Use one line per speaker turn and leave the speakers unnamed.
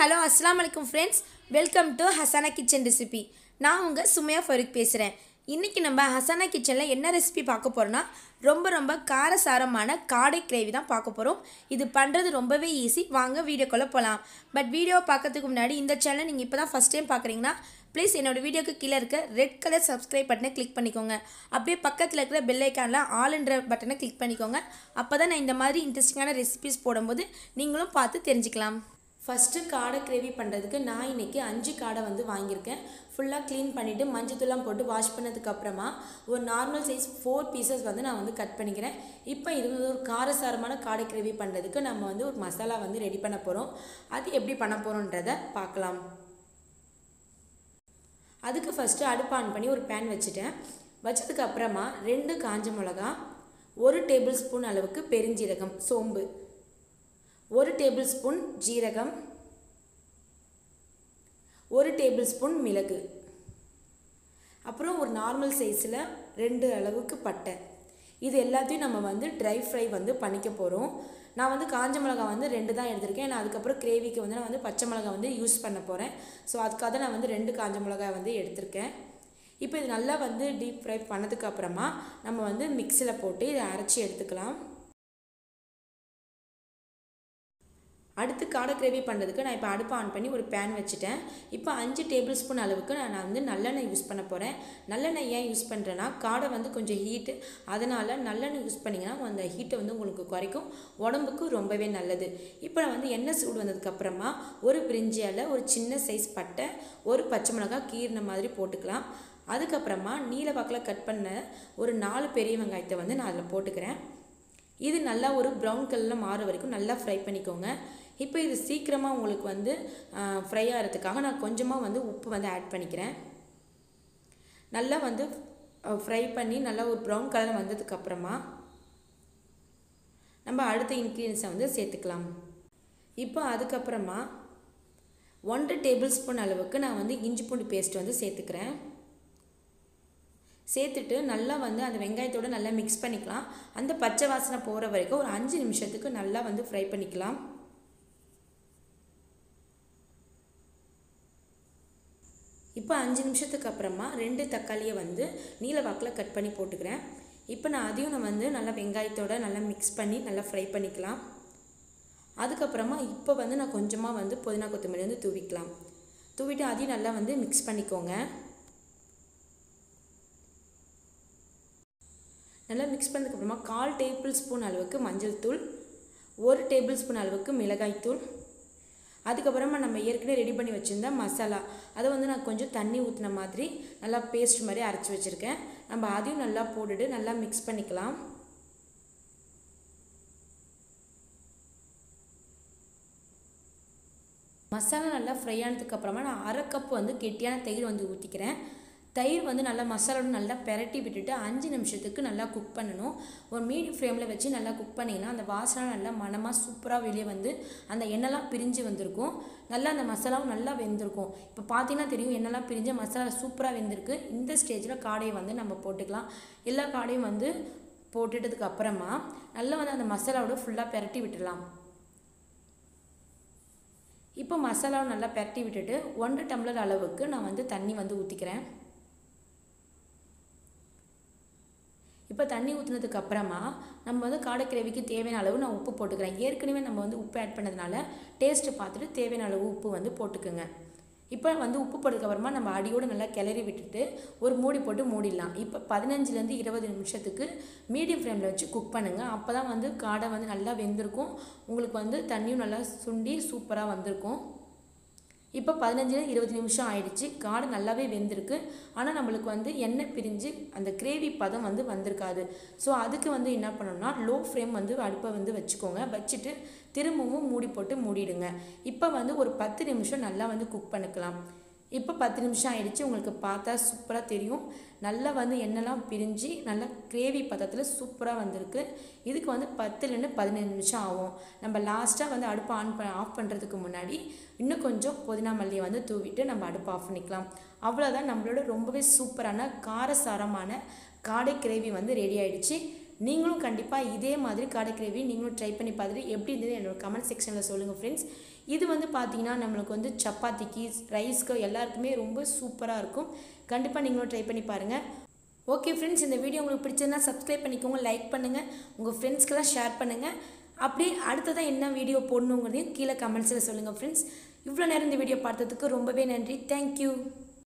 hello அஸ்ஸலாமு அலைக்கும் friends welcome to Hasana kitchen recipe நான் உங்கள் சுமையா ஃபருக் பேசுகிறேன் இன்றைக்கி நம்ம ஹசானா கிச்சனில் என்ன ரெசிபி பார்க்க போகிறோன்னா ரொம்ப ரொம்ப காரசாரமான காடை கிரேவி தான் பார்க்க போகிறோம் இது பண்ணுறது ரொம்பவே ஈஸி வாங்க வீடியோக்குள்ளே போகலாம் பட் வீடியோ பார்க்கறதுக்கு முன்னாடி இந்த சேனல் நீங்கள் இப்போ தான் ஃபஸ்ட் டைம் பார்க்குறீங்கன்னா ப்ளீஸ் என்னோட வீடியோக்கு கீழே இருக்க ரெட் கலர் சப்ஸ்கிரைப் பட்டனை கிளிக் பண்ணிக்கோங்க அப்படியே பக்கத்தில் இருக்கிற பெல் ஐக்கானில் ஆல்ன்ற பட்டனை கிளிக் பண்ணிக்கோங்க அப்போ தான் நான் இந்த மாதிரி இன்ட்ரெஸ்டிங்கான ரெசிபிஸ் போடும்போது நீங்களும் பார்த்து தெரிஞ்சுக்கலாம் ஃபஸ்ட்டு காடை கிரேவி பண்ணுறதுக்கு நான் இன்றைக்கி அஞ்சு காடை வந்து வாங்கியிருக்கேன் ஃபுல்லாக க்ளீன் பண்ணிவிட்டு மஞ்சத்தூள்லாம் போட்டு வாஷ் பண்ணதுக்கப்புறமா ஒரு நார்மல் சைஸ் ஃபோர் பீசஸ் வந்து நான் வந்து கட் பண்ணிக்கிறேன் இப்போ இது வந்து ஒரு காரசாரமான காடை கிரேவி பண்ணுறதுக்கு நம்ம வந்து ஒரு மசாலா வந்து ரெடி பண்ண போகிறோம் அது எப்படி பண்ண போகிறோன்றதை பார்க்கலாம் அதுக்கு ஃபஸ்ட்டு அடுப்பு ஆன் பண்ணி ஒரு பேன் வச்சுட்டேன் வச்சதுக்கு அப்புறமா ரெண்டு காஞ்ச மிளகா ஒரு டேபிள் ஸ்பூன் அளவுக்கு பெருஞ்சீரகம் சோம்பு ஒரு டேபிள் ஸ்பூன் ஜீரகம் ஒரு டேபிள் ஸ்பூன் மிளகு அப்புறம் ஒரு நார்மல் சைஸில் ரெண்டு அளவுக்கு பட்டை இது எல்லாத்தையும் நம்ம வந்து ட்ரை ஃப்ரை வந்து பண்ணிக்க போகிறோம் நான் வந்து காஞ்ச மிளகா வந்து ரெண்டு தான் எடுத்திருக்கேன் நான் அதுக்கப்புறம் கிரேவிக்கு வந்து நான் வந்து பச்சை மிளகா வந்து யூஸ் பண்ண போகிறேன் ஸோ அதுக்காக நான் வந்து ரெண்டு காஞ்ச மிளகாய் வந்து எடுத்திருக்கேன் இப்போ இது நல்லா வந்து டீப் ஃப்ரை பண்ணதுக்கு அப்புறமா நம்ம வந்து மிக்சியில் போட்டு இதை அரைச்சி எடுத்துக்கலாம் அடுத்து காடை கிரேவி பண்ணுறதுக்கு நான் இப்போ அடுப்பு ஆன் பண்ணி ஒரு பேன் வச்சுட்டேன் இப்போ அஞ்சு டேபிள் ஸ்பூன் அளவுக்கு நான் வந்து நல்லெண்ணெய் யூஸ் பண்ண போகிறேன் நல்லெண்ணெய் ஏன் யூஸ் பண்ணுறேன்னா காடை வந்து கொஞ்சம் ஹீட்டு அதனால் நல்லெண்ணெய் யூஸ் பண்ணிங்கன்னா அந்த ஹீட்டை வந்து உங்களுக்கு குறைக்கும் உடம்புக்கு ரொம்பவே நல்லது இப்போ நான் வந்து எண்ணெய் சூடு வந்ததுக்கப்புறமா ஒரு பிரிஞ்சியால் ஒரு சின்ன சைஸ் பட்டை ஒரு பச்சை மிளகாய் கீறின மாதிரி போட்டுக்கலாம் அதுக்கப்புறமா நீல வாக்கில் கட் பண்ண ஒரு நாலு பெரிய வெங்காயத்தை வந்து நான் அதில் போட்டுக்கிறேன் இது நல்லா ஒரு ப்ரௌன் கலரில் மாற வரைக்கும் நல்லா ஃப்ரை பண்ணிக்கோங்க இப்போ இது சீக்கிரமாக உங்களுக்கு வந்து ஃப்ரை ஆகிறதுக்காக நான் கொஞ்சமாக வந்து உப்பு வந்து ஆட் பண்ணிக்கிறேன் நல்லா வந்து ஃப்ரை பண்ணி நல்லா ஒரு ப்ரௌன் கலர் வந்ததுக்கப்புறமா நம்ம அடுத்த இன்க்ரீடியன்ஸை வந்து சேர்த்துக்கலாம் இப்போ அதுக்கப்புறமா ஒன்றரை டேபிள் ஸ்பூன் அளவுக்கு நான் வந்து இஞ்சி பூண்டு பேஸ்ட் வந்து சேர்த்துக்கிறேன் சேர்த்துட்டு நல்லா வந்து அந்த வெங்காயத்தோடு நல்லா மிக்ஸ் பண்ணிக்கலாம் அந்த பச்சை வாசனை போகிற வரைக்கும் ஒரு அஞ்சு நிமிஷத்துக்கு நல்லா வந்து ஃப்ரை பண்ணிக்கலாம் இப்போ அஞ்சு நிமிஷத்துக்கு அப்புறமா ரெண்டு தக்காளியை வந்து நீல வாக்கில் கட் பண்ணி போட்டுக்கிறேன் இப்போ நான் அதையும் நான் வந்து நல்லா வெங்காயத்தோட நல்லா மிக்ஸ் பண்ணி நல்லா ஃப்ரை பண்ணிக்கலாம் அதுக்கப்புறமா இப்போ வந்து நான் கொஞ்சமாக வந்து புதினா கொத்தமல்லி வந்து தூவிக்கலாம் தூவிட்டு அதையும் நல்லா வந்து மிக்ஸ் பண்ணிக்கோங்க நல்லா மிக்ஸ் பண்ணதுக்கப்புறமா கால் டேபிள் ஸ்பூன் அளவுக்கு மஞ்சள் தூள் ஒரு டேபிள் ஸ்பூன் அளவுக்கு மிளகாய் தூள் அதுக்கப்புறமா நம்ம ஏற்கனவே ரெடி பண்ணி வச்சுருந்த மசாலா அதை வந்து நான் கொஞ்சம் தண்ணி ஊற்றின மாதிரி நல்லா பேஸ்ட் மாதிரி அரைச்சி வச்சுருக்கேன் நம்ம அதையும் நல்லா போட்டுட்டு நல்லா மிக்ஸ் பண்ணிக்கலாம் மசாலா நல்லா ஃப்ரை ஆனதுக்கப்புறமா நான் அரை கப் வந்து கெட்டியான தயிர் வந்து ஊற்றிக்கிறேன் தயிர் வந்து நல்லா மசாலோட நல்லா பெரட்டி விட்டுட்டு அஞ்சு நிமிஷத்துக்கு நல்லா குக் பண்ணணும் ஒரு மீடியம் ஃப்ளேமில் வச்சு நல்லா குக் பண்ணிங்கன்னா அந்த வாசனை நல்லா மனமாக சூப்பராக வெளியே வந்து அந்த எண்ணெய்லாம் பிரிஞ்சு வந்திருக்கும் நல்லா அந்த மசாலாவும் நல்லா வெந்திருக்கும் இப்போ பார்த்தீங்கன்னா தெரியும் எண்ணெய்லாம் பிரிஞ்சு மசாலா சூப்பராக வெந்திருக்கு இந்த ஸ்டேஜில் காடையை வந்து நம்ம போட்டுக்கலாம் எல்லா காடையும் வந்து போட்டுட்டதுக்கு அப்புறமா நல்லா வந்து அந்த மசாலாவோட ஃபுல்லாக பெரட்டி விட்டுடலாம் இப்போ மசாலாவை நல்லா பெரட்டி விட்டுட்டு ஒன்றரை டம்ளர் அளவுக்கு நான் வந்து தண்ணி வந்து ஊற்றிக்கிறேன் இப்போ தண்ணி ஊற்றுனதுக்கு அப்புறமா நம்ம வந்து காடை கிரேவிக்கு தேவையான அளவு நான் உப்பு போட்டுக்கிறேன் ஏற்கனவே நம்ம வந்து உப்பு ஆட் பண்ணதுனால டேஸ்ட்டு பார்த்துட்டு தேவையான அளவு உப்பு வந்து போட்டுக்குங்க இப்போ வந்து உப்பு போட்டதுக்கப்புறமா நம்ம அடியோடு நல்லா கிளறி விட்டுட்டு ஒரு மூடி போட்டு மூடிடலாம் இப்போ பதினஞ்சுலேருந்து இருபது நிமிஷத்துக்கு மீடியம் ஃப்ளேமில் வச்சு குக் பண்ணுங்கள் அப்போ தான் வந்து காடை வந்து நல்லா வெந்திருக்கும் உங்களுக்கு வந்து தண்ணியும் நல்லா சுண்டி சூப்பராக வந்திருக்கும் இப்போ பதினஞ்சுல இருபது நிமிஷம் ஆயிடுச்சு காடை நல்லாவே வெந்திருக்கு ஆனால் நம்மளுக்கு வந்து எண்ணெய் பிரிஞ்சு அந்த கிரேவி பதம் வந்து வந்திருக்காது ஸோ அதுக்கு வந்து என்ன பண்ணணும்னா லோ ஃப்ளேம் வந்து அடுப்பை வந்து வச்சுக்கோங்க வச்சுட்டு திரும்பவும் மூடி போட்டு மூடிடுங்க இப்போ வந்து ஒரு பத்து நிமிஷம் நல்லா வந்து குக் பண்ணிக்கலாம் இப்போ பத்து நிமிஷம் ஆயிடுச்சு உங்களுக்கு பார்த்தா சூப்பராக தெரியும் நல்லா வந்து எண்ணெய்லாம் பிரிஞ்சு நல்லா கிரேவி பதத்தில் சூப்பராக வந்திருக்கு இதுக்கு வந்து பத்துலேருந்து பதினஞ்சு நிமிஷம் ஆகும் நம்ம லாஸ்ட்டாக வந்து அடுப்பை ஆன் ப ஆஃப் பண்ணுறதுக்கு முன்னாடி இன்னும் கொஞ்சம் புதினா மல்லியை வந்து தூவிட்டு நம்ம அடுப்பை ஆஃப் பண்ணிக்கலாம் அவ்வளோதான் நம்மளோட ரொம்பவே சூப்பரான காரசாரமான காடை கிரேவி வந்து ரெடி ஆயிடுச்சு நீங்களும் கண்டிப்பாக இதே மாதிரி காடை கிரேவி நீங்களும் ட்ரை பண்ணி பார்த்துட்டு எப்படி இருந்தது என்னோட கமெண்ட் செக்ஷனில் சொல்லுங்கள் ஃப்ரெண்ட்ஸ் இது வந்து பார்த்தீங்கன்னா நம்மளுக்கு வந்து சப்பாத்திக்கு ரைஸ்க்கு எல்லாருக்குமே ரொம்ப சூப்பராக இருக்கும் கண்டிப்பாக நீங்களும் ட்ரை பண்ணி பாருங்கள் ஓகே ஃப்ரெண்ட்ஸ் இந்த வீடியோ உங்களுக்கு பிடிச்சதுன்னா சப்ஸ்கிரைப் பண்ணிக்கோங்க லைக் பண்ணுங்கள் உங்கள் ஃப்ரெண்ட்ஸ்க்கெல்லாம் ஷேர் பண்ணுங்கள் அப்படியே அடுத்ததான் என்ன வீடியோ போடணுங்கிறதையும் கீழே கமெண்ட்ஸில் சொல்லுங்கள் ஃப்ரெண்ட்ஸ் இவ்வளோ நேரம் இந்த வீடியோ பார்த்ததுக்கு ரொம்பவே நன்றி தேங்க்யூ